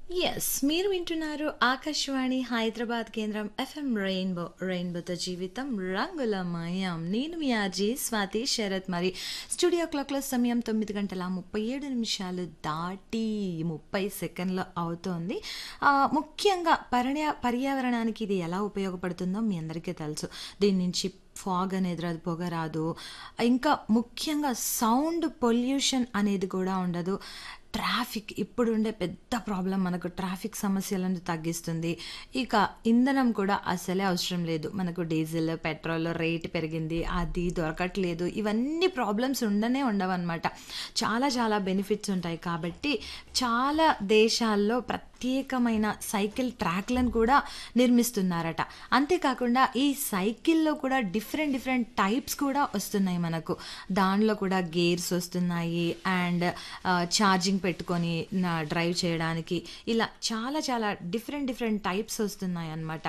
Yes. మీరు వింటున్నారు ఆకాశవాణి హైదరాబాద్ కేంద్రం ఎఫ్ఎం రెయిన్బో. రెయిన్బోతో జీవితం రంగులమయం. నేను మీ ఆర్జే స్వాతి శరత్ మరి స్టూడియో క్లాక్‌లో సమయం 9 గంటల 37 నిమిషాలు దాటి 30 సెకన్లు అవుతోంది. ఆహ్, ముఖ్యంగా పర్ణ్య పర్యావరణానికి ఇది ఎలా ఉపయోగపడుతుందో మీ అందరికీ తెలుసు. దీని నుంచి ఫాగ్ అనేది రాదు, పొగ రాదు. ఇంకా ముఖ్యంగా సౌండ్ పొల్యూషన్ అనేది కూడా ఉండదు. ట్రాఫిక్ ఇప్పుడుండే పెద్ద ప్రాబ్లమ్ మనకు ట్రాఫిక్ సమస్యలను తగ్గిస్తుంది. ఇక ఇంధనం కూడా అసలే అవసరం లేదు. మనకు డీజిల్, పెట్రోల్ రేట్ పెరిగింది. అది దొరకట్లేదు. ఇవన్నీ ప్రాబ్లమ్స్ ఉండనే ఉండవనమాట. చాలా చాలా బెనిఫిట్స్ ఉంటాయి కాబట్టి చాలా దేశాల్లో ప్రత్యేకమైన సైకిల్ ట్రాక్‌లను కూడా నిర్మిస్తున్నారట. అంతేకాకుండా ఈ సైకిల్‌లో కూడా డిఫరెంట్ డిఫరెంట్ టైప్స్ కూడా వస్తున్నాయి మనకు. దానిలో కూడా గేర్స్ వస్తున్నాయి. అండ్ ఆహ్, ఛార్జింగ్ పెట్టుకొని న డ్రైవ్ చేయడానికి ఇలా చాలా చాలా డిఫరెంట్ డిఫరెంట్ టైప్స్ వస్తున్నాయన్నమాట.